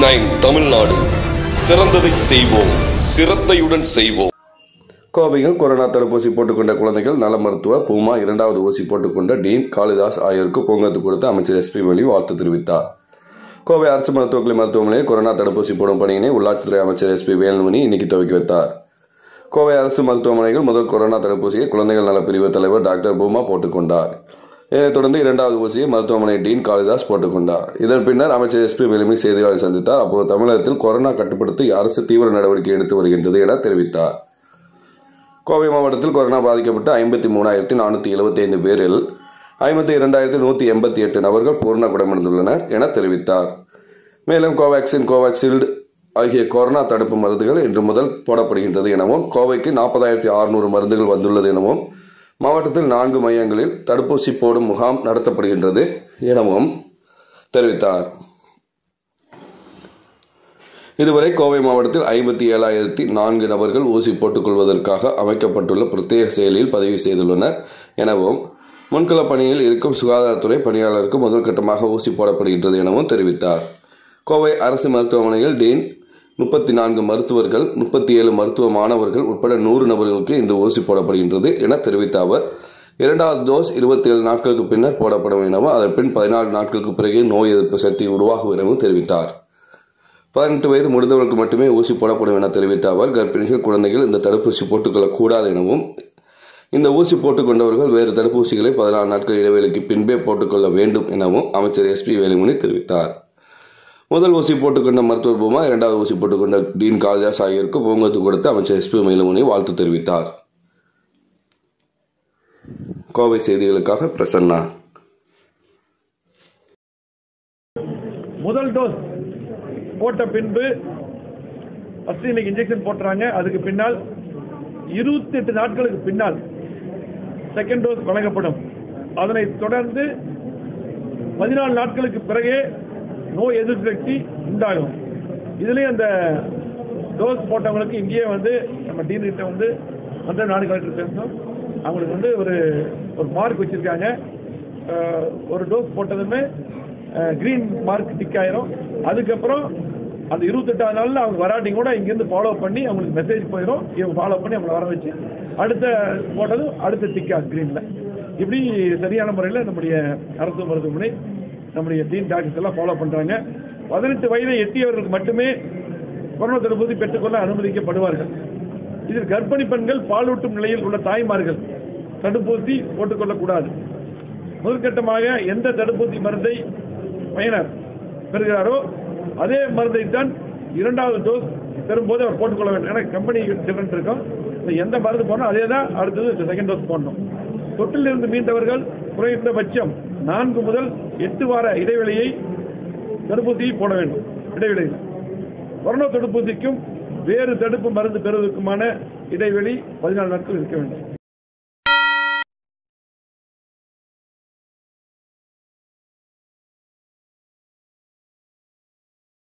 nine Tamil Nadu சிறந்ததை செய்வோம் சிரத்தையுடன் செய்வோம் கோவையில் கொரோனா தடுப்பூசி போட்டுக்கொண்ட குழந்தைகள் நல மருத்துவர் பூமா இரண்டாவது ஊசி போட்டுக்கொண்ட டீன் காளிதாஸ் ஆகியோருக்கு பொங்கத்து கொடுத்து அமைச்சர் எஸ்பி வேலு வாழ்த்து தெரிவித்தார் கோவை அரசு மருத்துவக் கல்லூரி மருத்துவமனையில் கொரோனா தடுப்பூசி போடும் பணியினை உள்ளாட்சித்துறை அமைச்சர் எஸ்பி வேலுமணி இன்னைக்கு துவக்கி வைத்தார் கோவை அரசு மருத்துவமனையில் முதல் கொரோனா தடுப்பூசியை குழந்தைகள் நல பிரிவு தலைவர் டாக்டர் பூமா போட்டுக்கொண்டார் இதனைத் தொடர்ந்து இரண்டாவது ஊசியை மருத்துவமனை டீன் காளிதாஸ் போட்டுக்கொண்டார் இதன் பின்னர் அமைச்சர் எஸ்பி வேலுமணி செய்தியாளர் சந்தித்தார் அப்போது தமிழகத்தில் கொரோனா கட்டுப்படுத்த அரசு தீவிர நடவடிக்கை எடுத்து வருகின்றது என தெரிவித்தார் கோவை மாவட்டத்தில் கொரோனா பாதிக்கப்பட்ட ஐம்பத்தி மூணாயிரத்தி நானூற்றி எழுபத்தி ஐந்து பேரில் ஐம்பத்தி இரண்டாயிரத்தி நூற்றி எண்பத்தி எட்டு நபர்கள் பூர்ண குணமடைந்துள்ளனர் என தெரிவித்தார் மேலும் கோவேக்சின் கோவேக்சில்டு ஆகிய கொரோனா தடுப்பு மருந்துகள் இன்று முதல் போடப்படுகின்றது எனவும் கோவைக்கு நாற்பதாயிரத்தி அறுநூறு மருந்துகள் வந்துள்ளது எனவும் மாவட்டத்தில் நான்கு மையங்களில் தடுப்பூசி போடும் முகாம் நடத்தப்படுகின்றது எனவும் தெரிவித்தார் இதுவரை கோவை மாவட்டத்தில் ஐம்பத்தி ஏழாயிரத்தி நான்கு நபர்கள் ஊசி போட்டுக்கொள்வதற்காக அமைக்கப்பட்டுள்ள பிரத்யேக செயலியில் பதிவு செய்துள்ளனர் எனவும் முன்கள பணியில் இருக்கும் சுகாதாரத்துறை பணியாளருக்கு முதல் கட்டமாக ஊசி போடப்படுகின்றது எனவும் தெரிவித்தார் கோவை அரசு மருத்துவமனையில் டீன் முப்பத்தி நான்கு மருத்துவர்கள் முப்பத்தி ஏழு மருத்துவ மாணவர்கள் உட்பட நூறு நபர்களுக்கு இந்த ஊசி போடப்படுகின்றது என தெரிவித்த அவர் இரண்டாவது டோஸ் இருபத்தி ஏழு நாட்களுக்கு பின்னர் போடப்படும் எனவும் அதன் பின் பதினாலு நாட்களுக்கு பிறகு நோய் எதிர்ப்பு சக்தி உருவாகும் எனவும் தெரிவித்தார் பதினெட்டு வயது முடிந்தவர்களுக்கு மட்டுமே ஊசி போடப்படும் என தெரிவித்த அவர் கர்ப்பிணிகள் குழந்தைகள் இந்த தடுப்பூசி போட்டுக்கொள்ளக் கூடாது எனவும் இந்த ஊசி போட்டுக்கொண்டவர்கள் வேறு தடுப்பூசிகளை பதினாறு நாட்கள் இடைவெளிக்கு பின்பே போட்டுக்கொள்ள வேண்டும் எனவும் அமைச்சர் எஸ்பி வேலுமணி தெரிவித்தார் முதல் ஊசி போட்டுக்கொண்ட மருத்துவர் பூமா இரண்டாவது ஊசி போட்டுக்கொண்ட டீன் காளிதாஸ் ஆகியோருக்கு பூங்கத்து கொடுத்து அமைச்சர் எஸ்பி வேலுமணி வாழ்த்து தெரிவித்தார் கோவை செய்திகளுக்காக பிரசன்னா முதல் டோஸ் போட்ட பின்பு ஃபர்ஸ்ட் இன்னைக்கு இன்ஜெக்ஷன் போட்டுறாங்க அதுக்கு பின்னால் இருபத்தி எட்டு நாட்களுக்கு பின்னால் செகண்ட் டோஸ் வழங்கப்படும் அதனை தொடர்ந்து பதினாலு நாட்களுக்கு பிறகே நோய் எதிர்ப்பு சக்தி உண்டாகும் இதுலேயும் அந்த டோஸ் போட்டவங்களுக்கு இங்கேயே வந்து நம்ம டீன் கிட்ட வந்து மற்ற நாடு கலெக்டர் பேசணும் அவங்களுக்கு வந்து ஒரு ஒரு மார்க் வச்சிருக்காங்க அஹ், ஒரு டோஸ் போட்டதுமே கிரீன் மார்க் டிக் ஆயிரும் அதுக்கப்புறம் அந்த இருபத்தெட்டாவது நாளில் அவங்க வராட்டிங்க கூட இங்கேருந்து ஃபாலோ பண்ணி அவங்களுக்கு மெசேஜ் போயிடும் இவங்க ஃபாலோ பண்ணி அவங்களை வர வச்சு அடுத்த போட்டதும் அடுத்த டிக்கா கிரீனில் இப்படி சரியான முறையில் நம்முடைய அரசு மருத்துவமனை நம்முடைய டீன் டாக்டர்ஸ் எல்லாம் ஃபாலோ பண்ணுறாங்க பதினெட்டு வயதை எட்டியவர்களுக்கு மட்டுமே கொரோனா தடுப்பூசி பெற்றுக்கொள்ள அனுமதிக்கப்படுவார்கள் இதில் கர்ப்பிணி பெண்கள் பாலூட்டும் நிலையில் உள்ள தாய்மார்கள் தடுப்பூசி போட்டுக்கொள்ளக்கூடாது முதற்கட்டமாக எந்த தடுப்பூசி மருந்தை பயனர் பெறுகிறாரோ அதே மருந்தை தான் இரண்டாவது டோஸ் பெறும்போது அவர் போட்டுக்கொள்ள வேண்டும் ஏன்னா கம்பெனி டிஃபரெண்ட் இருக்கும் இந்த எந்த மருந்து போடணும் அதே தான் அடுத்தது செகண்ட் டோஸ் போடணும் தொற்றிலிருந்து மீண்டவர்கள் குறைந்தபட்சம் நான்கு முதல் எட்டு வார இடைவெளியை தடுப்பூசியை போட வேண்டும் இடைவெளியில் கொரோனா தடுப்பூசிக்கும் வேறு தடுப்பு மருந்து பெறுவதற்குமான இடைவெளி பதினாலு நாட்கள் இருக்க வேண்டும்